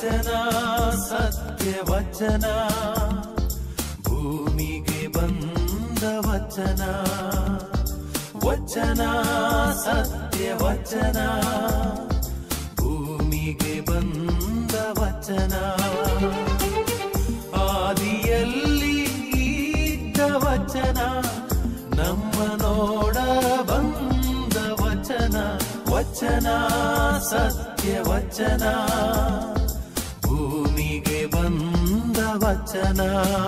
ವಚನ ಸತ್ಯ ವಚನ ಭೂಮಿಗೆ ಬಂದ ವಚನ ವಚನ ಸತ್ಯ ವಚನ ಭೂಮಿಗೆ ಬಂದ ವಚನ ಆದಿಯಲ್ಲಿ ಇದ್ದ ವಚನ ನಮ್ಮ ನೋಡ ಬಂದ ವಚನ ವಚನ ಸತ್ಯ ವಚನ ಭೂಮಿಗೆ ಬಂದ ವಚನ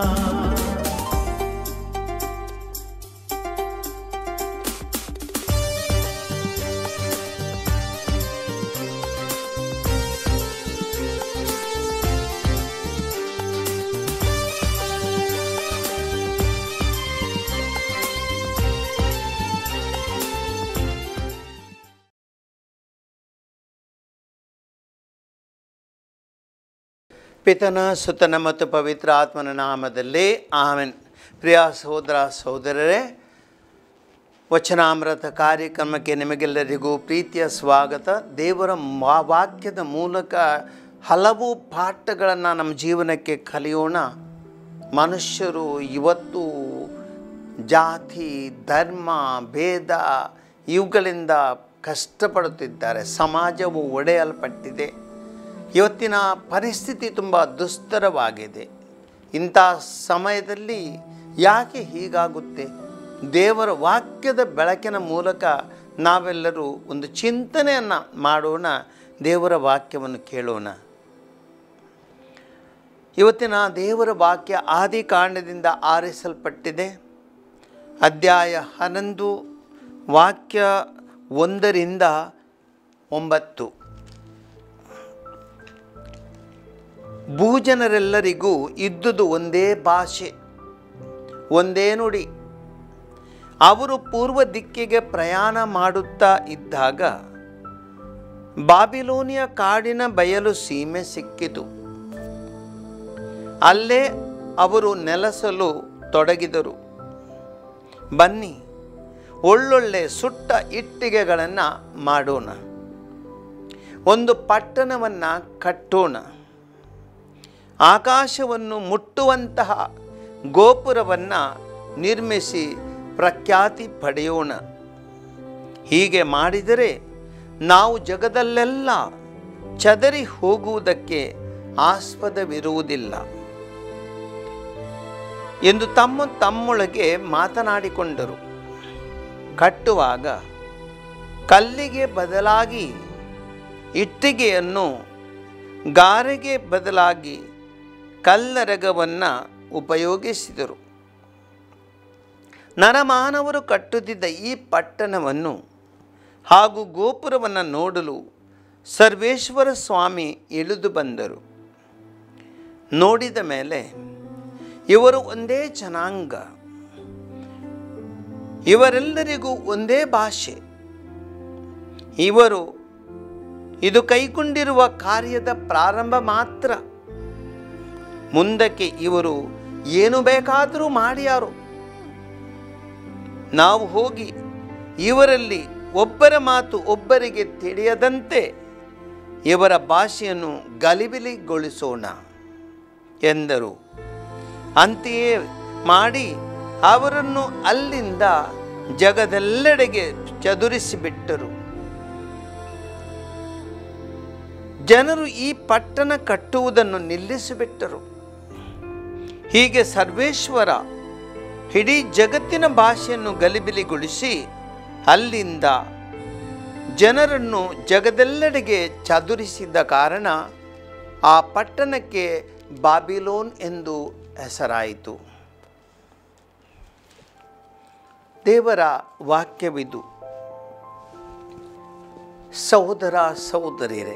ಪಿತನ ಸುತನ ಮತ್ತು ಪವಿತ್ರ ಆತ್ಮನ ನಾಮದಲ್ಲಿ ಆಮೆನ್ ಪ್ರಿಯ ಸಹೋದರ ಸಹೋದರರೇ ವಚನಾಮೃತ ಕಾರ್ಯಕ್ರಮಕ್ಕೆ ನಿಮಗೆಲ್ಲರಿಗೂ ಪ್ರೀತಿಯ ಸ್ವಾಗತ ದೇವರ ಮಾ- ವಾಕ್ಯದ ಮೂಲಕ ಹಲವು ಪಾಠಗಳನ್ನು ನಮ್ಮ ಜೀವನಕ್ಕೆ ಕಲಿಯೋಣ ಮನುಷ್ಯರು ಇವತ್ತು ಜಾತಿ ಧರ್ಮ ಭೇದ ಇವುಗಳಿಂದ ಕಷ್ಟಪಡುತ್ತಿದ್ದಾರೆ ಸಮಾಜವು ಒಡೆಯಲ್ಪಟ್ಟಿದೆ ಇವತ್ತಿನ ಪರಿಸ್ಥಿತಿ ತುಂಬ ದುಸ್ತರವಾಗಿದೆ ಇಂಥ ಸಮಯದಲ್ಲಿ ಯಾಕೆ ಹೀಗಾಗುತ್ತೆ ದೇವರ ವಾಕ್ಯದ ಬೆಳಕಿನ ಮೂಲಕ ನಾವೆಲ್ಲರೂ ಒಂದು ಚಿಂತನೆಯನ್ನು ಮಾಡೋಣ ದೇವರ ವಾಕ್ಯವನ್ನು ಕೇಳೋಣ ಇವತ್ತಿನ ದೇವರ ವಾಕ್ಯ ಆದಿಕಾಂಡದಿಂದ ಆರಿಸಲ್ಪಟ್ಟಿದೆ ಅಧ್ಯಾಯ ಹನ್ನೊಂದು ವಾಕ್ಯ ಒಂದರಿಂದ ಒಂಬತ್ತು ಭೂಜನರೆಲ್ಲರಿಗೂ ಇದ್ದುದು ಒಂದೇ ಭಾಷೆ ಒಂದೇ ನುಡಿ ಅವರು ಪೂರ್ವ ದಿಕ್ಕಿಗೆ ಪ್ರಯಾಣ ಮಾಡುತ್ತಾ ಇದ್ದಾಗ ಬಾಬಿಲೋನಿಯ ಕಾಡಿನ ಬಯಲು ಸೀಮೆ ಸಿಕ್ಕಿತು ಅಲ್ಲೇ ಅವರು ನೆಲೆಸಲು ತೊಡಗಿದರು ಬನ್ನಿ ಒಳ್ಳೊಳ್ಳೆ ಸುಟ್ಟ ಇಟ್ಟಿಗೆಗಳನ್ನು ಮಾಡೋಣ ಒಂದು ಪಟ್ಟಣವನ್ನು ಕಟ್ಟೋಣ ಆಕಾಶವನ್ನು ಮುಟ್ಟುವಂತಹ ಗೋಪುರವನ್ನು ನಿರ್ಮಿಸಿ ಪ್ರಖ್ಯಾತಿ ಪಡೆಯೋಣ ಹೀಗೆ ಮಾಡಿದರೆ ನಾವು ಜಗದಲ್ಲೆಲ್ಲ ಚದರಿ ಹೋಗುವುದಕ್ಕೆ ಆಸ್ಪದವಿರುವುದಿಲ್ಲ ಎಂದು ತಮ್ಮ ತಮ್ಮೊಳಗೆ ಮಾತನಾಡಿಕೊಂಡರು ಕಟ್ಟುವಾಗ ಕಲ್ಲಿಗೆ ಬದಲಾಗಿ ಇಟ್ಟಿಗೆಯನ್ನು ಗಾರೆಗೆ ಬದಲಾಗಿ ಕಲ್ಲರಗವನ್ನು ಉಪಯೋಗಿಸಿದರು ನರಮಾನವರು ಕಟ್ಟುತ್ತಿದ್ದ ಈ ಪಟ್ಟಣವನ್ನು ಹಾಗೂ ಗೋಪುರವನ್ನು ನೋಡಲು ಸರ್ವೇಶ್ವರ ಸ್ವಾಮಿ ಇಳಿದು ಬಂದರು ನೋಡಿದ ಮೇಲೆ ಇವರು ಒಂದೇ ಜನಾಂಗ ಇವರೆಲ್ಲರಿಗೂ ಒಂದೇ ಭಾಷೆ ಇವರು ಇದು ಕೈಗೊಂಡಿರುವ ಕಾರ್ಯದ ಪ್ರಾರಂಭ ಮಾತ್ರ ಮುಂದಕ್ಕೆ ಇವರು ಏನು ಬೇಕಾದರೂ ಮಾಡಿಯಾರು ನಾವು ಹೋಗಿ ಇವರಲ್ಲಿ ಒಬ್ಬರ ಮಾತು ಒಬ್ಬರಿಗೆ ತಿಳಿಯದಂತೆ ಇವರ ಭಾಷೆಯನ್ನು ಗಲಿಬಿಲಿಗೊಳಿಸೋಣ ಎಂದರು ಅಂತೆಯೇ ಮಾಡಿ ಅವರನ್ನು ಅಲ್ಲಿಂದ ಜಗದೆಲ್ಲೆಡೆಗೆ ಚದುರಿಸಿಬಿಟ್ಟರು ಜನರು ಈ ಪಟ್ಟಣ ಕಟ್ಟುವುದನ್ನು ನಿಲ್ಲಿಸಿಬಿಟ್ಟರು ಹೀಗೆ ಸರ್ವೇಶ್ವರ ಇಡೀ ಜಗತ್ತಿನ ಭಾಷೆಯನ್ನು ಗಲಿಬಿಲಿಗೊಳಿಸಿ ಅಲ್ಲಿಂದ ಜನರನ್ನು ಜಗದೆಲ್ಲೆಡೆಗೆ ಚದುರಿಸಿದ ಕಾರಣ ಆ ಪಟ್ಟಣಕ್ಕೆ ಬಾಬಿಲೋನ್ ಎಂದು ಹೆಸರಾಯಿತು ದೇವರ ವಾಕ್ಯವಿದು ಸಹೋದರ ಸಹೋದರಿಯರೇ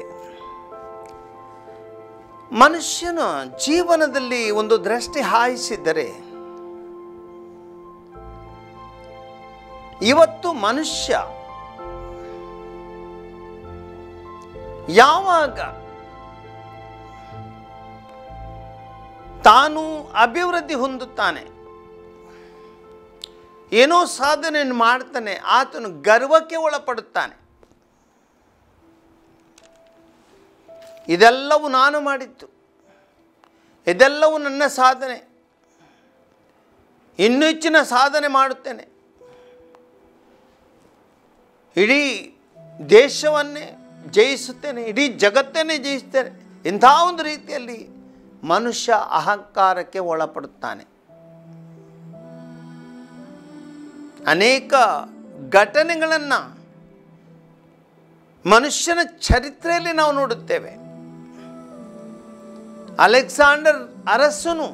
ಮನುಷ್ಯನ ಜೀವನದಲ್ಲಿ ಒಂದು ದೃಷ್ಟಿ ಹಾಯಿಸಿದರೆ ಇವತ್ತು ಮನುಷ್ಯ ಯಾವಾಗ ತಾನು ಅಭಿವೃದ್ಧಿ ಹೊಂದುತ್ತಾನೆ ಏನೋ ಸಾಧನೆಯನ್ನು ಮಾಡ್ತಾನೆ ಆತನು ಗರ್ವಕ್ಕೆ ಒಳಪಡುತ್ತಾನೆ ಇದೆಲ್ಲವೂ ನಾನು ಮಾಡಿದ್ದು ಇದೆಲ್ಲವೂ ನನ್ನ ಸಾಧನೆ ಇನ್ನೂ ಹೆಚ್ಚಿನ ಸಾಧನೆ ಮಾಡುತ್ತೇನೆ ಇಡೀ ದೇಶವನ್ನೇ ಜಯಿಸುತ್ತೇನೆ ಇಡೀ ಜಗತ್ತನ್ನೇ ಜಯಿಸ್ತೇನೆ ಇಂಥ ಒಂದು ರೀತಿಯಲ್ಲಿ ಮನುಷ್ಯ ಅಹಂಕಾರಕ್ಕೆ ಒಳಪಡುತ್ತಾನೆ ಅನೇಕ ಘಟನೆಗಳನ್ನು ಮನುಷ್ಯನ ಚರಿತ್ರೆಯಲ್ಲಿ ನಾವು ನೋಡುತ್ತೇವೆ ಅಲೆಕ್ಸಾಂಡರ್ ಅರಸನು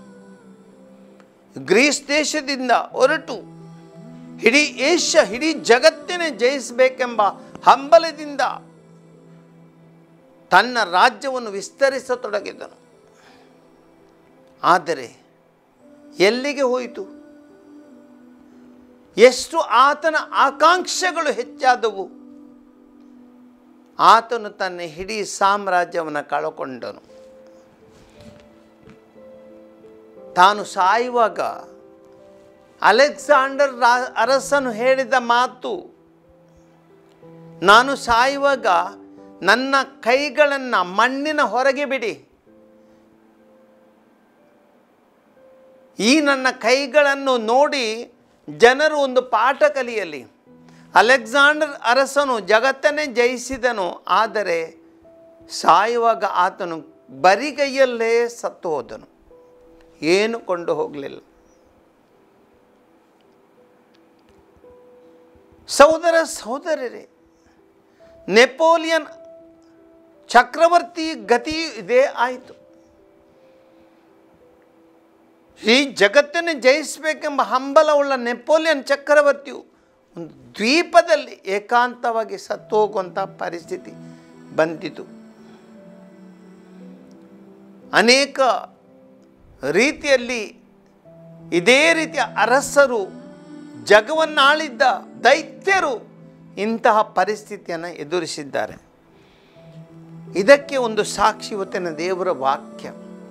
ಗ್ರೀಸ್ ದೇಶದಿಂದ ಹೊರಟು ಇಡೀ ಏಷ್ಯ ಇಡೀ ಜಗತ್ತನ್ನೇ ಜಯಿಸಬೇಕೆಂಬ ಹಂಬಲದಿಂದ ತನ್ನ ರಾಜ್ಯವನ್ನು ವಿಸ್ತರಿಸತೊಡಗಿದನು ಆದರೆ ಎಲ್ಲಿಗೆ ಹೋಯಿತು ಎಷ್ಟು ಆತನ ಆಕಾಂಕ್ಷೆಗಳು ಹೆಚ್ಚಾದವು ಆತನು ತನ್ನ ಇಡೀ ಸಾಮ್ರಾಜ್ಯವನ್ನು ಕಳಕೊಂಡನು ತಾನು ಸಾಯುವಾಗ ಅಲೆಕ್ಸಾಂಡರ್ ರಾ ಅರಸನು ಹೇಳಿದ ಮಾತು ನಾನು ಸಾಯುವಾಗ ನನ್ನ ಕೈಗಳನ್ನು ಮಣ್ಣಿನ ಹೊರಗೆ ಬಿಡಿ ಈ ನನ್ನ ಕೈಗಳನ್ನು ನೋಡಿ ಜನರು ಒಂದು ಪಾಠ ಕಲಿಯಲಿ ಅಲೆಕ್ಸಾಂಡರ್ ಅರಸನು ಜಗತ್ತನ್ನೇ ಜಯಿಸಿದನು ಆದರೆ ಸಾಯುವಾಗ ಆತನು ಬರಿಗೈಯಲ್ಲೇ ಸತ್ತು ಹೋದನು ಏನು ಕೊಂಡು ಹೋಗಲಿಲ್ಲ ಸಹೋದರ ಸಹೋದರರೇ ನೆಪೋಲಿಯನ್ ಚಕ್ರವರ್ತಿ ಗತಿ ಇದೇ ಆಯಿತು ಈ ಜಗತ್ತನ್ನು ಜಯಿಸಬೇಕೆಂಬ ಹಂಬಲವುಳ್ಳ ನೆಪೋಲಿಯನ್ ಚಕ್ರವರ್ತಿಯು ಒಂದು ದ್ವೀಪದಲ್ಲಿ ಏಕಾಂತವಾಗಿ ಸತ್ತು ಹೋಗುವಂಥ ಪರಿಸ್ಥಿತಿ ಬಂದಿತು ಅನೇಕ ರೀತಿಯಲ್ಲಿ ಇದೇ ರೀತಿಯ ಅರಸರು ಜಗವನ್ನಾಳಿದ್ದ ದೈತ್ಯರು ಇಂತಹ ಪರಿಸ್ಥಿತಿಯನ್ನು ಎದುರಿಸಿದ್ದಾರೆ ಇದಕ್ಕೆ ಒಂದು ಸಾಕ್ಷಿ ಇವತ್ತಿನ ದೇವರ ವಾಕ್ಯ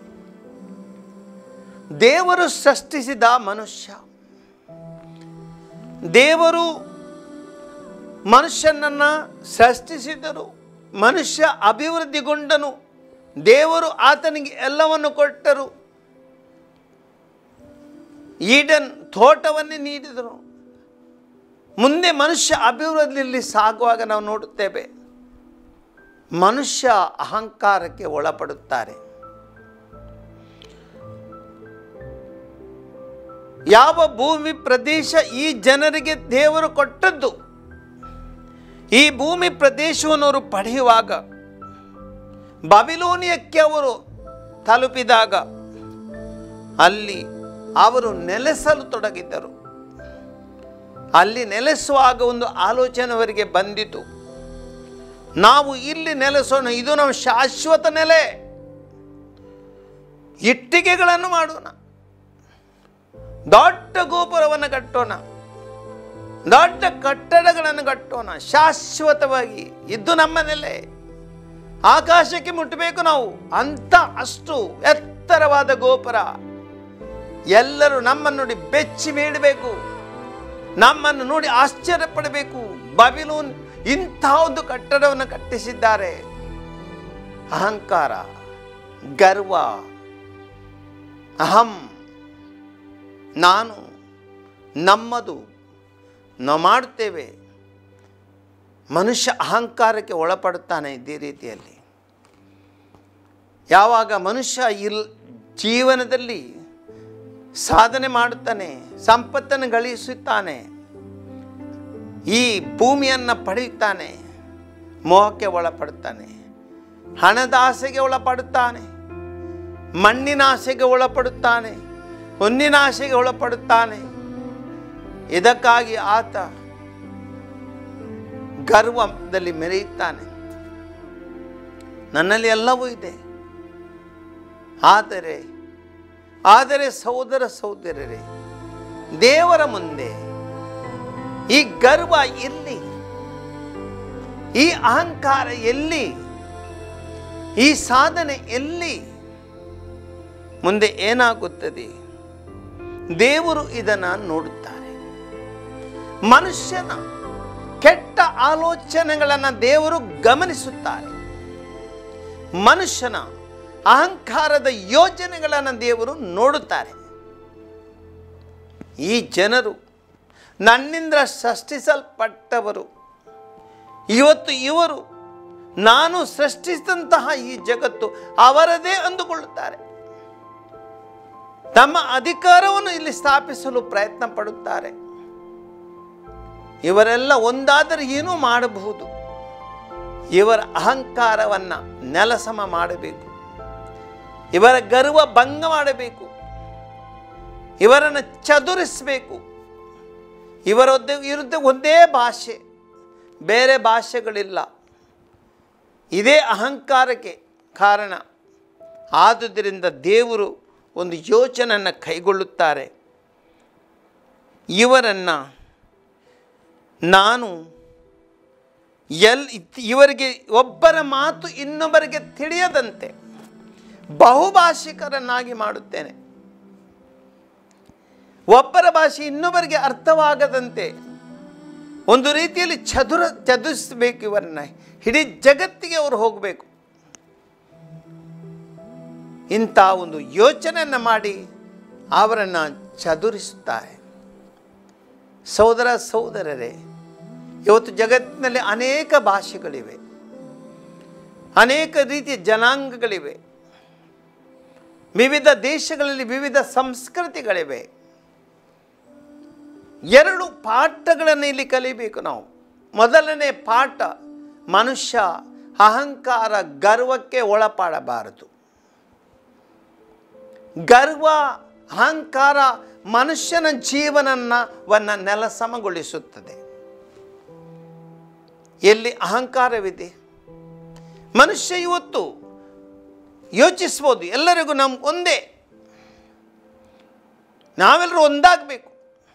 ದೇವರು ಸೃಷ್ಟಿಸಿದ ಮನುಷ್ಯ ದೇವರು ಮನುಷ್ಯನನ್ನು ಸೃಷ್ಟಿಸಿದರು ಮನುಷ್ಯ ಅಭಿವೃದ್ಧಿಗೊಂಡನು ದೇವರು ಆತನಿಗೆ ಎಲ್ಲವನ್ನು ಕೊಟ್ಟರು ಈಡನ್ ತೋಟವನ್ನೇ ನೀಡಿದರು ಮುಂದೆ ಮನುಷ್ಯ ಅಭಿವೃದ್ಧಿಯಲ್ಲಿ ಸಾಗುವಾಗ ನಾವು ನೋಡುತ್ತೇವೆ ಮನುಷ್ಯ ಅಹಂಕಾರಕ್ಕೆ ಒಳಪಡುತ್ತಾರೆ ಯಾವ ಭೂಮಿ ಪ್ರದೇಶ ಈ ಜನರಿಗೆ ದೇವರು ಕೊಟ್ಟದ್ದು ಈ ಭೂಮಿ ಪ್ರದೇಶವನ್ನು ಅವರು ಪಡೆಯುವಾಗ ಬಬಿಲೋನಿಯಕ್ಕೆ ಅವರು ತಲುಪಿದಾಗ ಅಲ್ಲಿ ಅವರು ನೆಲೆಸಲು ತೊಡಗಿದ್ದರು ಅಲ್ಲಿ ನೆಲೆಸುವಾಗ ಒಂದು ಆಲೋಚನೆ ಅವರಿಗೆ ಬಂದಿತು ನಾವು ಇಲ್ಲಿ ನೆಲೆಸೋಣ ಇದು ನಮ್ಮ ಶಾಶ್ವತ ನೆಲೆ ಇಟ್ಟಿಗೆಗಳನ್ನು ಮಾಡೋಣ ದೊಡ್ಡ ಗೋಪುರವನ್ನು ಕಟ್ಟೋಣ ದೊಡ್ಡ ಕಟ್ಟಡಗಳನ್ನು ಕಟ್ಟೋಣ ಶಾಶ್ವತವಾಗಿ ಇದು ನಮ್ಮ ನೆಲೆ ಆಕಾಶಕ್ಕೆ ಮುಟ್ಟಬೇಕು ನಾವು ಅಂತ ಅಷ್ಟು ಎತ್ತರವಾದ ಗೋಪುರ ಎಲ್ಲರೂ ನಮ್ಮನ್ನು ನೋಡಿ ಬೆಚ್ಚಿ ಬೀಳಬೇಕು ನಮ್ಮನ್ನು ನೋಡಿ ಆಶ್ಚರ್ಯ ಪಡಬೇಕು ಬಬಿಲೂನ್ ಇಂಥ ಒಂದು ಕಟ್ಟಡವನ್ನು ಕಟ್ಟಿಸಿದ್ದಾರೆ ಅಹಂಕಾರ ಗರ್ವ ಅಹಂ ನಾನು ನಮ್ಮದು ನಾವು ಮಾಡುತ್ತೇವೆ ಮನುಷ್ಯ ಅಹಂಕಾರಕ್ಕೆ ಒಳಪಡುತ್ತಾನೆ ಇದೇ ರೀತಿಯಲ್ಲಿ ಯಾವಾಗ ಮನುಷ್ಯ ಇಲ್ ಜೀವನದಲ್ಲಿ ಸಾಧನೆ ಮಾಡುತ್ತಾನೆ ಸಂಪತ್ತನ್ನು ಗಳಿಸುತ್ತಾನೆ ಈ ಭೂಮಿಯನ್ನು ಪಡೆಯುತ್ತಾನೆ ಮೋಹಕ್ಕೆ ಒಳಪಡುತ್ತಾನೆ ಹಣದ ಆಸೆಗೆ ಒಳಪಡುತ್ತಾನೆ ಮಣ್ಣಿನ ಆಸೆಗೆ ಒಳಪಡುತ್ತಾನೆ ಹೊನ್ನಿನ ಆಸೆಗೆ ಒಳಪಡುತ್ತಾನೆ ಇದಕ್ಕಾಗಿ ಆತ ಗರ್ವದಲ್ಲಿ ಮೆರೆಯುತ್ತಾನೆ ನನ್ನಲ್ಲಿ ಎಲ್ಲವೂ ಇದೆ ಆದರೆ ಆದರೆ ಸಹೋದರ ಸಹೋದರರೇ ದೇವರ ಮುಂದೆ ಈ ಗರ್ವ ಎಲ್ಲಿ ಈ ಅಹಂಕಾರ ಎಲ್ಲಿ ಈ ಸಾಧನೆ ಎಲ್ಲಿ ಮುಂದೆ ಏನಾಗುತ್ತದೆ ದೇವರು ಇದನ್ನು ನೋಡುತ್ತಾರೆ ಮನುಷ್ಯನ ಕೆಟ್ಟ ಆಲೋಚನೆಗಳನ್ನು ದೇವರು ಗಮನಿಸುತ್ತಾರೆ ಮನುಷ್ಯನ ಅಹಂಕಾರದ ಯೋಜನೆಗಳನ್ನು ದೇವರು ನೋಡುತ್ತಾರೆ ಈ ಜನರು ನನ್ನಿಂದ ಸೃಷ್ಟಿಸಲ್ಪಟ್ಟವರು ಇವತ್ತು ಇವರು ನಾನು ಸೃಷ್ಟಿಸಿದಂತಹ ಈ ಜಗತ್ತು ಅವರದೇ ಅಂದುಕೊಳ್ಳುತ್ತಾರೆ ತಮ್ಮ ಅಧಿಕಾರವನ್ನು ಇಲ್ಲಿ ಸ್ಥಾಪಿಸಲು ಪ್ರಯತ್ನ ಪಡುತ್ತಾರೆ ಇವರೆಲ್ಲ ಒಂದಾದರೆ ಏನೂ ಮಾಡಬಹುದು ಇವರ ಅಹಂಕಾರವನ್ನು ನೆಲಸಮ ಮಾಡಬೇಕು ಇವರ ಗರ್ವ ಭಂಗ ಮಾಡಬೇಕು ಇವರನ್ನು ಚದುರಿಸಬೇಕು ಇವರೊದ್ದ ವಿರುದ್ಧ ಒಂದೇ ಭಾಷೆ ಬೇರೆ ಭಾಷೆಗಳಿಲ್ಲ ಇದೇ ಅಹಂಕಾರಕ್ಕೆ ಕಾರಣ ಆದುದರಿಂದ ದೇವರು ಒಂದು ಯೋಚನೆಯನ್ನು ಕೈಗೊಳ್ಳುತ್ತಾರೆ ಇವರನ್ನು ನಾನು ಎಲ್ ಇವರಿಗೆ ಒಬ್ಬರ ಮಾತು ಇನ್ನೊಬ್ಬರಿಗೆ ತಿಳಿಯದಂತೆ ಬಹುಭಾಷಿಕರನ್ನಾಗಿ ಮಾಡುತ್ತೇನೆ ಒಬ್ಬರ ಭಾಷೆ ಇನ್ನೊಬ್ಬರಿಗೆ ಅರ್ಥವಾಗದಂತೆ ಒಂದು ರೀತಿಯಲ್ಲಿ ಚದುರ ಚದುರಿಸಬೇಕು ಇವರನ್ನ ಇಡೀ ಜಗತ್ತಿಗೆ ಅವರು ಹೋಗಬೇಕು ಇಂಥ ಒಂದು ಯೋಚನೆಯನ್ನು ಮಾಡಿ ಅವರನ್ನು ಚದುರಿಸುತ್ತಾರೆ ಸಹೋದರ ಸಹೋದರರೇ ಇವತ್ತು ಜಗತ್ತಿನಲ್ಲಿ ಅನೇಕ ಭಾಷೆಗಳಿವೆ ಅನೇಕ ರೀತಿಯ ಜನಾಂಗಗಳಿವೆ ವಿವಿಧ ದೇಶಗಳಲ್ಲಿ ವಿವಿಧ ಸಂಸ್ಕೃತಿಗಳಿವೆ ಎರಡು ಪಾಠಗಳನ್ನು ಇಲ್ಲಿ ಕಲಿಬೇಕು ನಾವು ಮೊದಲನೇ ಪಾಠ ಮನುಷ್ಯ ಅಹಂಕಾರ ಗರ್ವಕ್ಕೆ ಒಳಪಡಬಾರದು ಗರ್ವ ಅಹಂಕಾರ ಮನುಷ್ಯನ ಜೀವನವನ್ನು ನೆಲಸಮಗೊಳಿಸುತ್ತದೆ ಎಲ್ಲಿ ಅಹಂಕಾರವಿದೆ ಮನುಷ್ಯ ಇವತ್ತು ಯೋಚಿಸ್ಬೋದು ಎಲ್ಲರಿಗೂ ನಮ್ಗೆ ಒಂದೇ ನಾವೆಲ್ಲರೂ ಒಂದಾಗಬೇಕು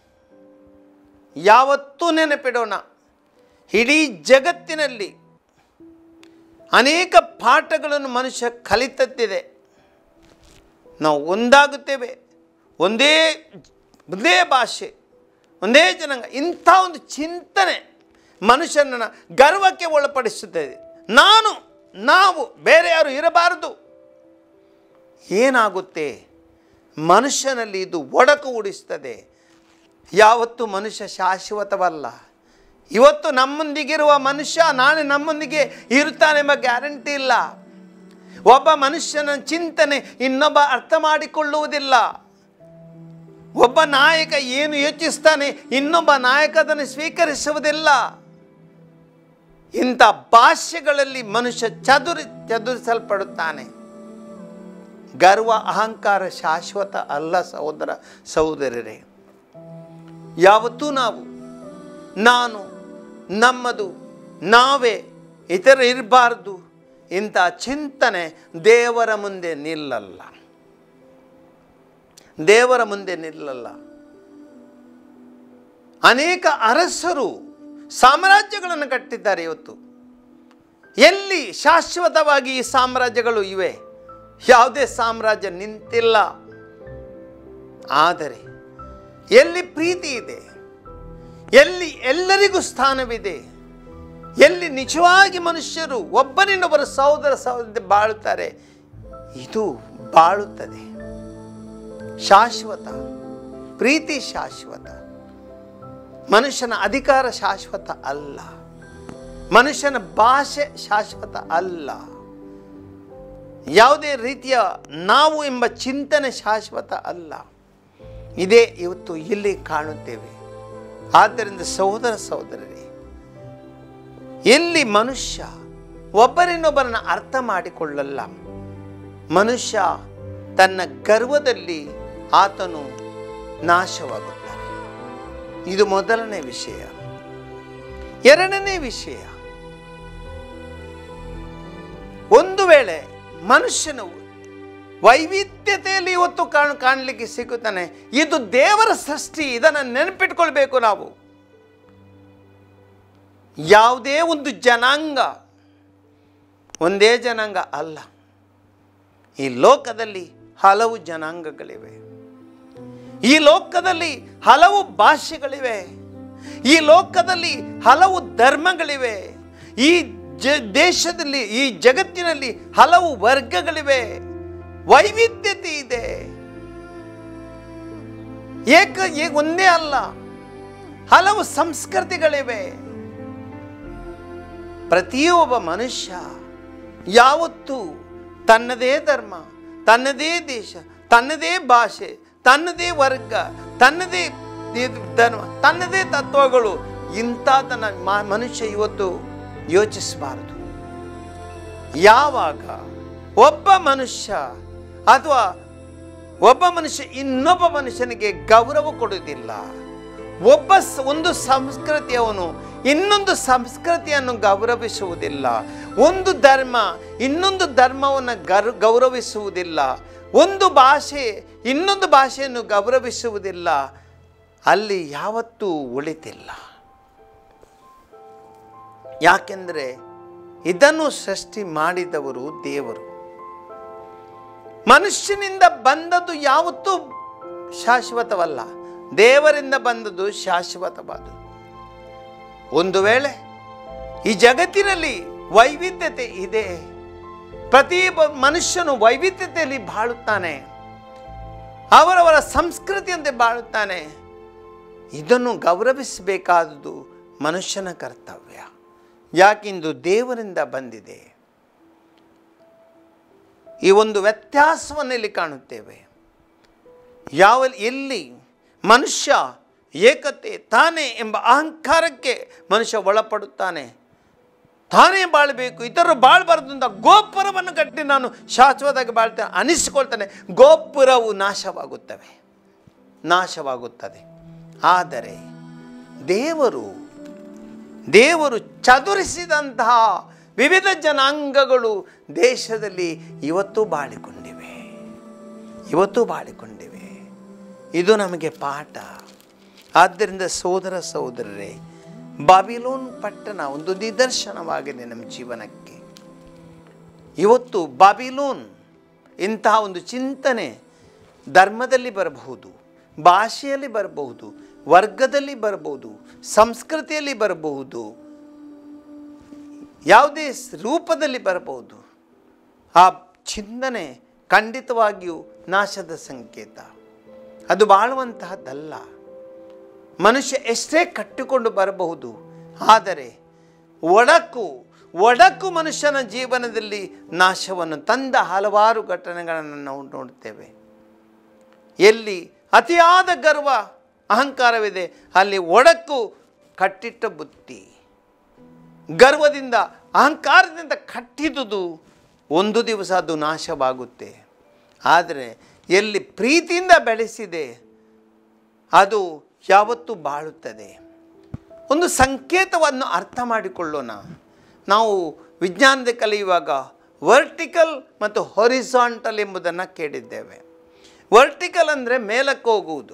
ಯಾವತ್ತೂ ನೆನಪಿಡೋಣ ಇಡೀ ಜಗತ್ತಿನಲ್ಲಿ ಅನೇಕ ಪಾಠಗಳನ್ನು ಮನುಷ್ಯ ಕಲಿತದ್ದಿದೆ ನಾವು ಒಂದಾಗುತ್ತೇವೆ ಒಂದೇ ಒಂದೇ ಭಾಷೆ ಒಂದೇ ಜನಾಂಗ ಇಂಥ ಒಂದು ಚಿಂತನೆ ಮನುಷ್ಯನನ್ನು ಗರ್ವಕ್ಕೆ ಒಳಪಡಿಸುತ್ತದೆ ನಾನು ನಾವು ಬೇರೆ ಯಾರು ಇರಬಾರದು ಏನಾಗುತ್ತೆ ಮನುಷ್ಯನಲ್ಲಿ ಇದು ಒಡಕು ಉಡಿಸ್ತದೆ ಯಾವತ್ತು ಮನುಷ್ಯ ಶಾಶ್ವತವಲ್ಲ ಇವತ್ತು ನಮ್ಮೊಂದಿಗಿರುವ ಮನುಷ್ಯ ನಾಳೆ ನಮ್ಮೊಂದಿಗೆ ಇರುತ್ತಾನೆಂಬ ಗ್ಯಾರಂಟಿ ಇಲ್ಲ ಒಬ್ಬ ಮನುಷ್ಯನ ಚಿಂತನೆ ಇನ್ನೊಬ್ಬ ಅರ್ಥ ಮಾಡಿಕೊಳ್ಳುವುದಿಲ್ಲ ಒಬ್ಬ ನಾಯಕ ಏನು ಯೋಚಿಸ್ತಾನೆ ಇನ್ನೊಬ್ಬ ನಾಯಕ ಅದನ್ನು ಸ್ವೀಕರಿಸುವುದಿಲ್ಲ ಇಂಥ ಭಾಷೆಗಳಲ್ಲಿ ಮನುಷ್ಯ ಚದುರಿ ಚದುರಿಸಲ್ಪಡುತ್ತಾನೆ ಗರ್ವ ಅಹಂಕಾರ ಶಾಶ್ವತ ಅಲ್ಲ ಸಹೋದರ ಸಹೋದರರೇ ಯಾವತ್ತೂ ನಾವು ನಾನು ನಮ್ಮದು ನಾವೇ ಇತರ ಇರಬಾರ್ದು ಇಂಥ ಚಿಂತನೆ ದೇವರ ಮುಂದೆ ನಿಲ್ಲಲ್ಲ ದೇವರ ಮುಂದೆ ನಿಲ್ಲಲ್ಲ ಅನೇಕ ಅರಸರು ಸಾಮ್ರಾಜ್ಯಗಳನ್ನು ಕಟ್ಟಿದ್ದಾರೆ ಇವತ್ತು ಎಲ್ಲಿ ಶಾಶ್ವತವಾಗಿ ಈ ಸಾಮ್ರಾಜ್ಯಗಳು ಇವೆ ಯಾವುದೇ ಸಾಮ್ರಾಜ್ಯ ನಿಂತಿಲ್ಲ ಆದರೆ ಎಲ್ಲಿ ಪ್ರೀತಿ ಇದೆ ಎಲ್ಲಿ ಎಲ್ಲರಿಗೂ ಸ್ಥಾನವಿದೆ ಎಲ್ಲಿ ನಿಜವಾಗಿ ಮನುಷ್ಯರು ಒಬ್ಬರಿನ್ನೊಬ್ಬರು ಸಹೋದರ ಸಹೋದರ ಬಾಳುತ್ತಾರೆ ಇದು ಬಾಳುತ್ತದೆ ಶಾಶ್ವತ ಪ್ರೀತಿ ಶಾಶ್ವತ ಮನುಷ್ಯನ ಅಧಿಕಾರ ಶಾಶ್ವತ ಅಲ್ಲ ಮನುಷ್ಯನ ಭಾಷೆ ಶಾಶ್ವತ ಅಲ್ಲ ಯಾವುದೇ ರೀತಿಯ ನಾವು ಎಂಬ ಚಿಂತನೆ ಶಾಶ್ವತ ಅಲ್ಲ ಇದೇ ಇವತ್ತು ಇಲ್ಲಿ ಕಾಣುತ್ತೇವೆ ಆದ್ದರಿಂದ ಸಹೋದರ ಸಹೋದರರೇ ಎಲ್ಲಿ ಮನುಷ್ಯ ಒಬ್ಬರಿನ್ನೊಬ್ಬರನ್ನ ಅರ್ಥ ಮಾಡಿಕೊಳ್ಳಲ್ಲ ಮನುಷ್ಯ ತನ್ನ ಗರ್ವದಲ್ಲಿ ಆತನು ನಾಶವಾಗುತ್ತಾನೆ ಇದು ಮೊದಲನೇ ವಿಷಯ ಎರಡನೇ ವಿಷಯ ಒಂದು ವೇಳೆ ಮನುಷ್ಯನು ವೈವಿಧ್ಯತೆಯಲ್ಲಿ ಇವತ್ತು ಕಾಣ್ ಕಾಣಲಿಕ್ಕೆ ಸಿಗುತ್ತಾನೆ ಇದು ದೇವರ ಸೃಷ್ಟಿ ಇದನ್ನು ನೆನಪಿಟ್ಕೊಳ್ಬೇಕು ನಾವು ಯಾವುದೇ ಒಂದು ಜನಾಂಗ ಒಂದೇ ಜನಾಂಗ ಅಲ್ಲ ಈ ಲೋಕದಲ್ಲಿ ಹಲವು ಜನಾಂಗಗಳಿವೆ ಈ ಲೋಕದಲ್ಲಿ ಹಲವು ಭಾಷೆಗಳಿವೆ ಈ ಲೋಕದಲ್ಲಿ ಹಲವು ಧರ್ಮಗಳಿವೆ ಈ ಜ ದೇಶದಲ್ಲಿ ಈ ಜಗತ್ತಿನಲ್ಲಿ ಹಲವು ವರ್ಗಗಳಿವೆ ವೈವಿಧ್ಯತೆ ಇದೆ ಏಕ ಏ- ಒಂದೇ ಅಲ್ಲ ಹಲವು ಸಂಸ್ಕೃತಿಗಳಿವೆ ಪ್ರತಿಯೊಬ್ಬ ಮನುಷ್ಯ ಯಾವತ್ತೂ ತನ್ನದೇ ಧರ್ಮ ತನ್ನದೇ ದೇಶ ತನ್ನದೇ ಭಾಷೆ ತನ್ನದೇ ವರ್ಗ ತನ್ನದೇ ಇದು ಧರ್ಮ ತನ್ನದೇ ತತ್ವಗಳು ಇಂಥದನ್ನ ಮ- ಮನುಷ್ಯ ಇವತ್ತು ಯೋಚಿಸಬಾರದು ಯಾವಾಗ ಒಬ್ಬ ಮನುಷ್ಯ ಅಥವಾ ಒಬ್ಬ ಮನುಷ್ಯ ಇನ್ನೊಬ್ಬ ಮನುಷ್ಯನಿಗೆ ಗೌರವ ಕೊಡುವುದಿಲ್ಲ ಒಬ್ಬ ಸ- ಒಂದು ಸಂಸ್ಕೃತಿಯವನು ಇನ್ನೊಂದು ಸಂಸ್ಕೃತಿಯನ್ನು ಗೌರವಿಸುವುದಿಲ್ಲ ಒಂದು ಧರ್ಮ ಇನ್ನೊಂದು ಧರ್ಮವನ್ನು ಗರ್ ಗೌರವಿಸುವುದಿಲ್ಲ ಒಂದು ಭಾಷೆ ಇನ್ನೊಂದು ಭಾಷೆಯನ್ನು ಗೌರವಿಸುವುದಿಲ್ಲ ಅಲ್ಲಿ ಯಾವತ್ತೂ ಉಳಿತಿಲ್ಲ ಯಾಕೆಂದರೆ ಇದನ್ನು ಸೃಷ್ಟಿ ಮಾಡಿದವರು ದೇವರು ಮನುಷ್ಯನಿಂದ ಬಂದದ್ದು ಯಾವತ್ತೂ ಶಾಶ್ವತವಲ್ಲ ದೇವರಿಂದ ಬಂದದ್ದು ಶಾಶ್ವತವಾದು ಒಂದು ವೇಳೆ ಈ ಜಗತ್ತಿನಲ್ಲಿ ವೈವಿಧ್ಯತೆ ಇದೆ ಪ್ರತಿ ಬ- ಮನುಷ್ಯನು ವೈವಿಧ್ಯತೆಯಲ್ಲಿ ಬಾಳುತ್ತಾನೆ ಅವರವರ ಸಂಸ್ಕೃತಿಯಂತೆ ಬಾಳುತ್ತಾನೆ ಇದನ್ನು ಗೌರವಿಸಬೇಕಾದುದು ಮನುಷ್ಯನ ಕರ್ತವ್ಯ ಯಾಕೆಂದು ದೇವರಿಂದ ಬಂದಿದೆ ಈ ಒಂದು ವ್ಯತ್ಯಾಸವನ್ನು ಇಲ್ಲಿ ಕಾಣುತ್ತೇವೆ ಯಾವ ಎಲ್ಲಿ ಮನುಷ್ಯ ಏಕತೆ ತಾನೇ ಎಂಬ ಅಹಂಕಾರಕ್ಕೆ ಮನುಷ್ಯ ಒಳಪಡುತ್ತಾನೆ ತಾನೇ ಬಾಳಬೇಕು ಇತರರು ಬಾಳಬಾರ್ದು ಅಂತ ಗೋಪುರವನ್ನು ಕಟ್ಟಿ ನಾನು ಶಾಶ್ವತವಾಗಿ ಬಾಳ್ತೇನೆ ಅನಿಸಿಕೊಳ್ತಾನೆ ಗೋಪುರವು ನಾಶವಾಗುತ್ತವೆ ನಾಶವಾಗುತ್ತದೆ ಆದರೆ ದೇವರು ದೇವರು ಚದುರಿಸಿದಂತಹ ವಿವಿಧ ಜನಾಂಗಗಳು ದೇಶದಲ್ಲಿ ಇವತ್ತು ಬಾಳಿಕೊಂಡಿವೆ ಇವತ್ತು ಬಾಳಿಕೊಂಡಿವೆ ಇದು ನಮಗೆ ಪಾಠ ಆದ್ದರಿಂದ ಸೋದರ ಸೋದರರೇ ಬಾಬಿಲೋನ್ ಪಟ್ಟಣ ಒಂದು ನಿದರ್ಶನವಾಗಿದೆ ನಮ್ಮ ಜೀವನಕ್ಕೆ ಇವತ್ತು ಬಾಬಿಲೋನ್ ಇಂತಹ ಒಂದು ಚಿಂತನೆ ಧರ್ಮದಲ್ಲಿ ಬರಬಹುದು ಭಾಷೆಯಲ್ಲಿ ಬರಬಹುದು ವರ್ಗದಲ್ಲಿ ಬರಬಹುದು ಸಂಸ್ಕೃತಿಯಲ್ಲಿ ಬರಬಹುದು ಯಾವುದೇ ಸ್- ರೂಪದಲ್ಲಿ ಬರಬಹುದು ಆ ಚಿಂತನೆ ಖಂಡಿತವಾಗಿಯೂ ನಾಶದ ಸಂಕೇತ ಅದು ಬಾಳುವಂತಹದ್ದಲ್ಲ ಮನುಷ್ಯ ಎಷ್ಟೇ ಕಟ್ಟಿಕೊಂಡು ಬರಬಹುದು ಆದರೆ ಒಡಕು ಒಡಕು ಮನುಷ್ಯನ ಜೀವನದಲ್ಲಿ ನಾಶವನ್ನು ತಂದ ಹಲವಾರು ಘಟನೆಗಳನ್ನು ನಾವು ನೋಡುತ್ತೇವೆ ಎಲ್ಲಿ ಅತಿಯಾದ ಗರ್ವ ಅಹಂಕಾರವಿದೆ ಅಲ್ಲಿ ಒಡಕು ಕಟ್ಟಿಟ್ಟ ಬುತ್ತಿ ಗರ್ವದಿಂದ ಅಹಂಕಾರದಿಂದ ಕಟ್ಟಿದುದು ಒಂದು ದಿವಸ ಅದು ನಾಶವಾಗುತ್ತೆ ಆದರೆ ಎಲ್ಲಿ ಪ್ರೀತಿಯಿಂದ ಬೆಳೆಸಿದೆ ಅದು ಯಾವತ್ತೂ ಬಾಳುತ್ತದೆ ಒಂದು ಸಂಕೇತವನ್ನು ಅರ್ಥ ಮಾಡಿಕೊಳ್ಳೋಣ ನಾವು ವಿಜ್ಞಾನದ ಕಲಿಯುವಾಗ ವರ್ಟಿಕಲ್ ಮತ್ತು ಹೊರಿಸಾಂಟಲ್ ಎಂಬುದನ್ನು ಕೇಳಿದ್ದೇವೆ ವರ್ಟಿಕಲ್ ಅಂದರೆ ಮೇಲಕ್ಕೆ ಹೋಗುವುದು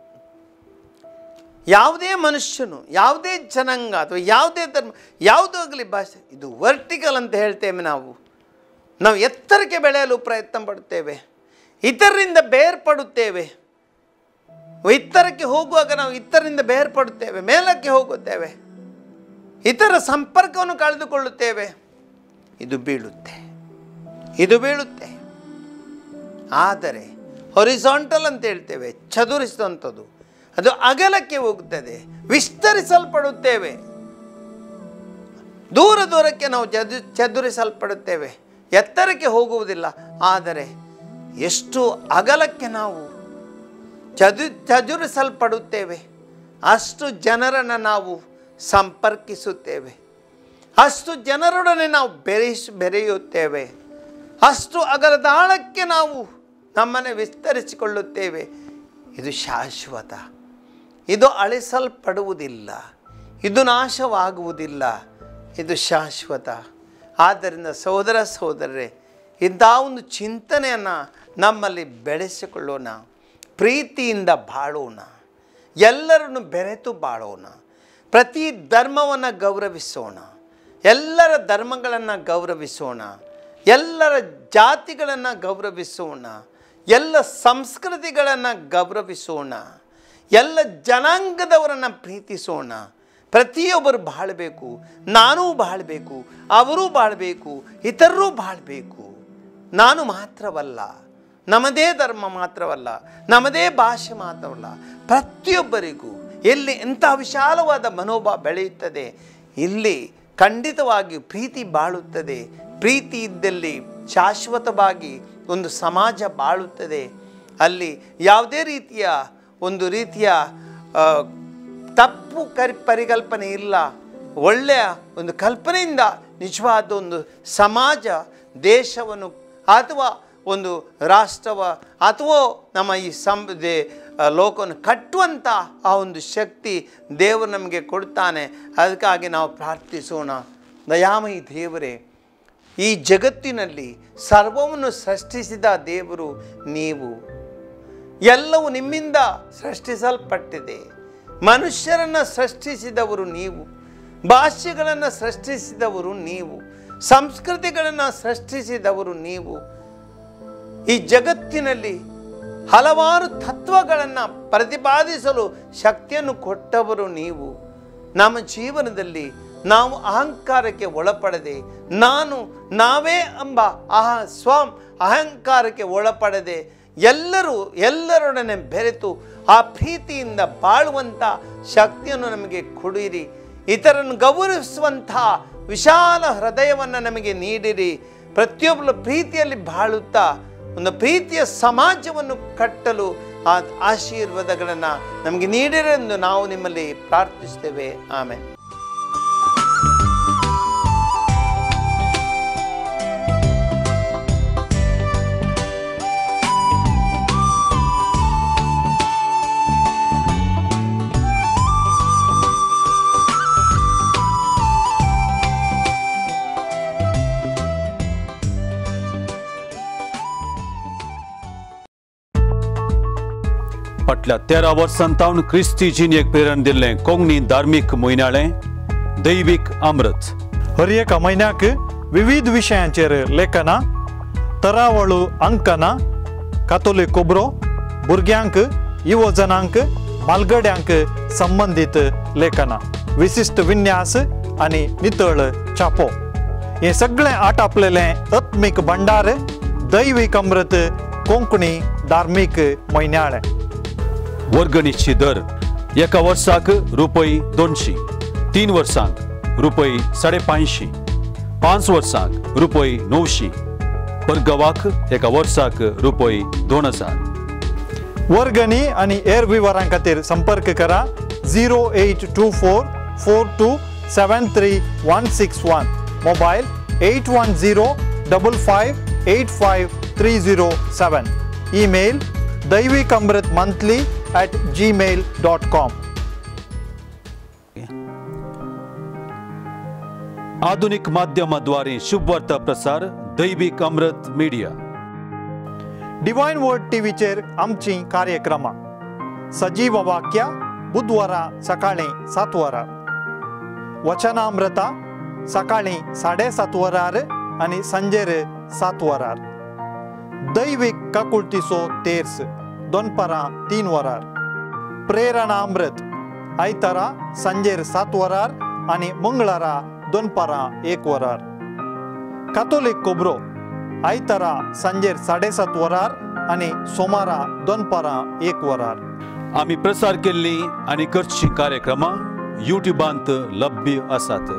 ಯಾವುದೇ ಮನುಷ್ಯನು ಯಾವುದೇ ಜನಾಂಗ ಅಥವಾ ಯಾವುದೇ ಧರ್ಮ ಯಾವುದೂ ಆಗಲಿ ಭಾಷೆ ಇದು ವರ್ಟಿಕಲ್ ಅಂತ ಹೇಳ್ತೇವೆ ನಾವು ನಾವು ಎತ್ತರಕ್ಕೆ ಬೆಳೆಯಲು ಪ್ರಯತ್ನ ಪಡುತ್ತೇವೆ ಇತರರಿಂದ ಬೇರ್ಪಡುತ್ತೇವೆ ಎತ್ತರಕ್ಕೆ ಹೋಗುವಾಗ ನಾವು ಇತರರಿಂದ ಬೇರ್ಪಡುತ್ತೇವೆ ಮೇಲಕ್ಕೆ ಹೋಗುತ್ತೇವೆ ಇತರ ಸಂಪರ್ಕವನ್ನು ಕಳೆದುಕೊಳ್ಳುತ್ತೇವೆ ಇದು ಬೀಳುತ್ತೆ ಇದು ಬೀಳುತ್ತೆ ಆದರೆ ಹೊರಿಸಾಂಟಲ್ ಅಂತ ಹೇಳ್ತೇವೆ ಚದುರಿಸಿದಂಥದ್ದು ಅದು ಅಗಲಕ್ಕೆ ಹೋಗುತ್ತದೆ ವಿಸ್ತರಿಸಲ್ಪಡುತ್ತೇವೆ ದೂರ ದೂರಕ್ಕೆ ನಾವು ಚದು ಚದುರಿಸಲ್ಪಡುತ್ತೇವೆ ಎತ್ತರಕ್ಕೆ ಹೋಗುವುದಿಲ್ಲ ಆದರೆ ಎಷ್ಟು ಅಗಲಕ್ಕೆ ನಾವು ಚದು ಚದುರಿಸಲ್ಪಡುತ್ತೇವೆ ಅಷ್ಟು ಜನರನ್ನು ನಾವು ಸಂಪರ್ಕಿಸುತ್ತೇವೆ ಅಷ್ಟು ಜನರೊಡನೆ ನಾವು ಬೆರೆಸ್ ಬೆರೆಯುತ್ತೇವೆ ಅಷ್ಟು ಅಗಲದಾಳಕ್ಕೆ ನಾವು ನಮ್ಮನ್ನು ವಿಸ್ತರಿಸಿಕೊಳ್ಳುತ್ತೇವೆ ಇದು ಶಾಶ್ವತ ಇದು ಅಳಿಸಲ್ಪಡುವುದಿಲ್ಲ ಇದು ನಾಶವಾಗುವುದಿಲ್ಲ ಇದು ಶಾಶ್ವತ ಆದ್ದರಿಂದ ಸಹೋದರ ಸಹೋದರರೇ ಇಂಥ ಒಂದು ಚಿಂತನೆಯನ್ನು ನಮ್ಮಲ್ಲಿ ಬೆಳೆಸಿಕೊಳ್ಳೋಣ ಪ್ರೀತಿಯಿಂದ ಬಾಳೋಣ ಎಲ್ಲರನ್ನು ಬೆರೆತು ಬಾಳೋಣ ಪ್ರತಿ ಧರ್ಮವನ್ನು ಗೌರವಿಸೋಣ ಎಲ್ಲರ ಧರ್ಮಗಳನ್ನು ಗೌರವಿಸೋಣ ಎಲ್ಲರ ಜಾತಿಗಳನ್ನು ಗೌರವಿಸೋಣ ಎಲ್ಲ ಸಂಸ್ಕೃತಿಗಳನ್ನು ಗೌರವಿಸೋಣ ಎಲ್ಲ ಜನಾಂಗದವರನ್ನು ಪ್ರೀತಿಸೋಣ ಪ್ರತಿಯೊಬ್ಬರು ಬಾಳಬೇಕು ನಾನೂ ಬಾಳಬೇಕು ಅವರೂ ಬಾಳಬೇಕು ಇತರರೂ ಬಾಳಬೇಕು ನಾನು ಮಾತ್ರವಲ್ಲ ನಮ್ಮದೇ ಧರ್ಮ ಮಾತ್ರವಲ್ಲ ನಮ್ಮದೇ ಭಾಷೆ ಮಾತ್ರವಲ್ಲ ಪ್ರತಿಯೊಬ್ಬರಿಗೂ ಎಲ್ಲಿ ಎಂಥ ವಿಶಾಲವಾದ ಮನೋಭಾವ ಬೆಳೆಯುತ್ತದೆ ಇಲ್ಲಿ ಖಂಡಿತವಾಗಿಯೂ ಪ್ರೀತಿ ಬಾಳುತ್ತದೆ ಪ್ರೀತಿ ಇದ್ದಲ್ಲಿ ಶಾಶ್ವತವಾಗಿ ಒಂದು ಸಮಾಜ ಬಾಳುತ್ತದೆ ಅಲ್ಲಿ ಯಾವುದೇ ರೀತಿಯ ಒಂದು ರೀತಿಯ ಆ, ತಪ್ಪು ಕರಿ ಪರಿಕಲ್ಪನೆ ಇಲ್ಲ ಒಳ್ಳೆಯ ಒಂದು ಕಲ್ಪನೆಯಿಂದ ನಿಜವಾದ ಒಂದು ಸಮಾಜ ದೇಶವನ್ನು ಅಥವಾ ಒಂದು ರಾಷ್ಟ್ರವ ಅಥವಾ ನಮ್ಮ ಈ ಸಂ ದೇ ಆ, ಲೋಕವನ್ನು ಕಟ್ಟುವಂಥ ಆ ಒಂದು ಶಕ್ತಿ ದೇವರು ನಮಗೆ ಕೊಡ್ತಾನೆ ಅದಕ್ಕಾಗಿ ನಾವು ಪ್ರಾರ್ಥಿಸೋಣ ದಯಾಮಯಿ ದೇವರೇ ಈ ಜಗತ್ತಿನಲ್ಲಿ ಸರ್ವವನ್ನು ಸೃಷ್ಟಿಸಿದ ದೇವರು ನೀವು ಎಲ್ಲವೂ ನಿಮ್ಮಿಂದ ಸೃಷ್ಟಿಸಲ್ಪಟ್ಟಿದೆ ಮನುಷ್ಯರನ್ನು ಸೃಷ್ಟಿಸಿದವರು ನೀವು ಭಾಷೆಗಳನ್ನು ಸೃಷ್ಟಿಸಿದವರು ನೀವು ಸಂಸ್ಕೃತಿಗಳನ್ನು ಸೃಷ್ಟಿಸಿದವರು ನೀವು ಈ ಜಗತ್ತಿನಲ್ಲಿ ಹಲವಾರು ತತ್ವಗಳನ್ನು ಪ್ರತಿಪಾದಿಸಲು ಶಕ್ತಿಯನ್ನು ಕೊಟ್ಟವರು ನೀವು ನಮ್ಮ ಜೀವನದಲ್ಲಿ ನಾವು ಅಹಂಕಾರಕ್ಕೆ ಒಳಪಡದೆ ನಾನು ನಾವೇ ಎಂಬ ಅಹ ಸ್ವಂ ಅಹಂಕಾರಕ್ಕೆ ಒಳಪಡದೆ ಎಲ್ಲರೂ ಎಲ್ಲರೊಡನೆ ಬೆರೆತು ಆ ಪ್ರೀತಿಯಿಂದ ಬಾಳುವಂಥ ಶಕ್ತಿಯನ್ನು ನಮಗೆ ಕೊಡಿರಿ ಇತರನ್ನು ಗೌರವಿಸುವಂಥ ವಿಶಾಲ ಹೃದಯವನ್ನು ನಮಗೆ ನೀಡಿರಿ ಪ್ರತಿಯೊಬ್ಬರು ಪ್ರೀತಿಯಲ್ಲಿ ಬಾಳುತ್ತಾ ಒಂದು ಪ್ರೀತಿಯ ಸಮಾಜವನ್ನು ಕಟ್ಟಲು ಆ ಆಶೀರ್ವಾದಗಳನ್ನು ನಮಗೆ ನೀಡಿರೆಂದು ನಾವು ನಿಮ್ಮಲ್ಲಿ ಪ್ರಾರ್ಥಿಸ್ತೇವೆ ಆಮೇಲೆ फाटल्या तेरा वर्सांतावन क्रिस्ती जिणेक प्रेरण दिल्लें कोंकणी धार्मीक म्हयनाळें दैवीक अमृत हर एका म्हयन्याक विविध विशयांचेर लेखनां तरावळू अंकनां कातोलीक खबरो भुरग्यांक युवजनांक मालगड्यांक संबंदीत लेखनां विशिश्ट विन्यास आनी नितळ छापो हें सगळें आटापलेलें आत्मीक भंडार दैवीक अमृत कोंकणी धार्मीक म्हयन्याळें वर्गणीची दर एका वर्साक रुपये दोनशी तीन वर्सांक रुपये साडे पांचशी पांच वर्सांक रुपये णवशी परगवाक एका वर्साक रुपये दोन हजार वर्गणी आणि एअर विवरां खातीर संपर्क करा zero eight two four four two seven three one six one mobile eight one zero double five eight five three zero seven email Daivik Amrut monthly at gmail dot com आधुनिक माध्यमाद्वारे शुभवार्ता प्रसार Daivik Amrut media divine word टीव्हीचेर आमची कार्यक्रमां सजीव वाक्या बुधवारा सकाळीं सात वरां वचनामृता सकाळीं साडे सात वरार आनी सांजेर सात वरार दैवीक काकुळतीचो तेर्स दोनपरां तीन वरार प्रेरणामृत आयतारा सांजेर सात वरार आनी मंगळारा दोनपरां एक वरार कातोलीक खबरो आयतारा सांजेर साडेसात वरार आनी सोमारा दोनपरां एक वरार आमी प्रसार केल्ली आनी करची कार्यक्रमां युट्यूबांत लभ्य आसात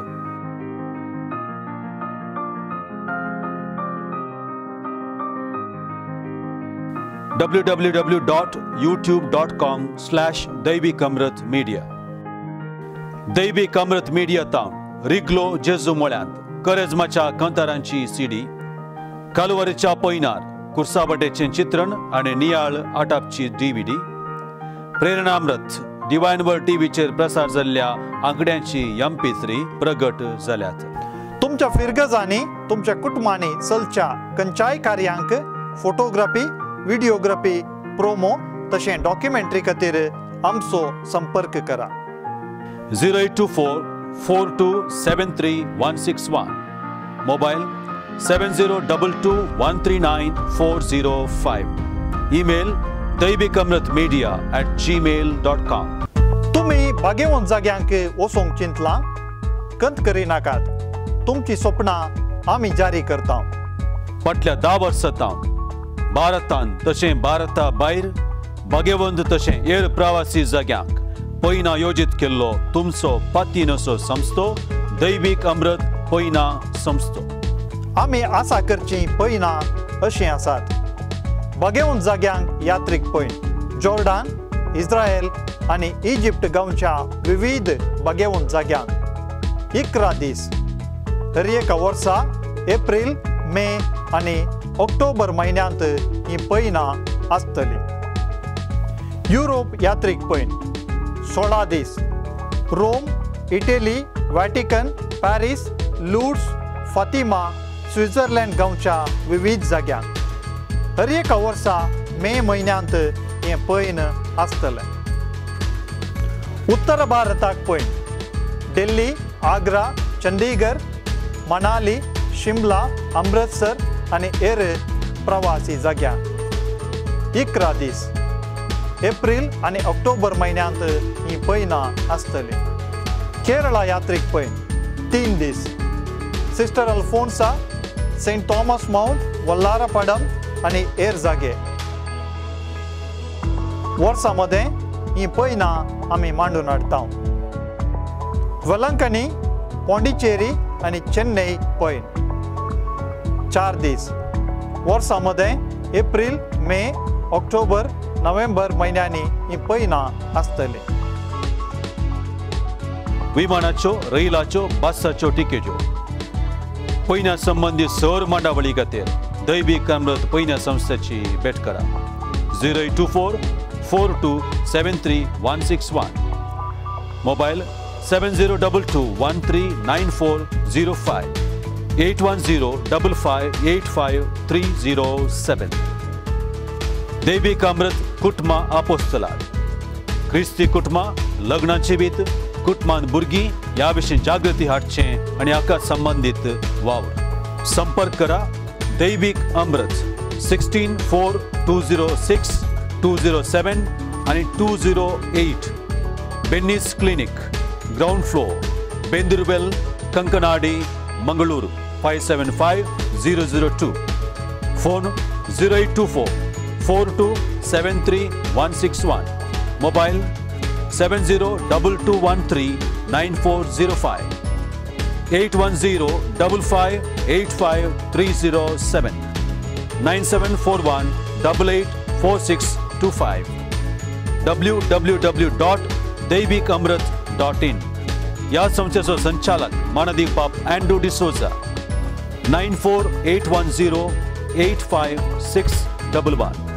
W W W dot YouTube dot com slash Daivik Amrut media Daivik Amrut media तावन रिगलो जेजू मळ्यांत करेजमाच्या कंतारांची सीडी कालवरीच्या पैनार कुर्साबटेचें चित्रण आनी नियाळ आटापची डीव्हीडी प्रेरणामृत डिवायन वर्ल्ड टीव्हीचेर प्रसार जाल्ल्या आंकड्यांची एम पी थ्री प्रगट जाल्यात तुमच्या फिरगजांनी तुमच्या कुटुंबांनी चलच्या खंयच्याय कार्यांक फोटोग्राफी व्हिडिओग्राफी प्रोमो तशें डॉक्युमेंटरी खातीर आमचो संपर्क करा zero eight two four four two seven three one six one mobile seven zero double two one three nine four zero five email Daivik Amrut media at gmail dot com तुम्ही तुमी बागेवंत जाग्यांक वचोंक चिंतलां कंत करिनाकात तुमची स्वप्नां आमी जारी करता फाटल्या धा वर्सां भारतान तशें भारता भायर भाग्यवंत तशें हेर प्रवासी जाग्यांक पयना योजीत केल्लो तुमचो पातीनसो संस्थो दैवीक अमृत पयना संस्थो आमी आसा करची पयना अशीं आसात बागेवंत जाग्यांक यात्रेक पयन जॉर्डान इस्रायल आनी इजिप्त गांवच्या विविध बागेवंत जाग्यांक इकरा दीस दर एका वर्सा एप्रील मे आनी ऑक्टोबर म्हयन्यांत ही पयना आसतली युरोप यात्रेक पयन सोळा दीस Rome Italy Vatican Paris Lourdes Fatima Switzerland गांवच्या विविध जाग्यांक दर एका वर्सा मे म्हयन्यांत हें पयन आसतलें उत्तर भारताक पयन दिल्ली आग्रा चंडीगड मनाली शिमला अमृतसर आनी हेर प्रवासी जाग्यांक इकरा दीस एप्रील आनी ऑक्टोबर म्हयन्यांत ही पयना आसतली केरळा यात्रेक पयन तीन दीस sister Alphonsa Saint Thomas Mount Vallarpadam आनी हेर जागे वर्सामध्ये ही पयना आमी मांडून हाडटा वलंकनी पॉंडिचेरी आनी चेन्नई पयन चार दीस वर्सामध्ये एप्रील मे ऑक्टोबर नोव्हेंबर म्हयन्यांनी ही पयना आसतली विमानाच्यो रैलाच्यो बसाच्यो तिकेट्यो पयन्या संबंदीत सौर मांडावळी खातीर दैवीक अमृत पयन्या संस्थेची भेट करा zero eight two four four two seven three one six one mobile seven zero double two one three nine four zero five eight one zero double five eight five three zero seven Daivik Amrut कुटुंबा आपोस्तलात क्रिस्ती कुटुंबा लग्नाची बीत कुटुंबान भुरगीं ह्या विशीं जागृती हाडचें आनी हाका संबंदीत वावर संपर्क करा Daivik Amrut sixteen four two zero six two zero seven आनी two zero eight Benny's clinic ground floor Bendurwell Kankanady Mangalore five seven five zero zero two phone zero eight two four four two seven three one six one mobile seven zero double two one three nine four zero five eight one zero double five eight five three zero seven nine seven four one double eight four six two five W W W dot Daivik Amrut dot in ह्या संस्थेचो संचालक मानदीप बाब Andrew D'Souza nine four eight one zero eight five six double one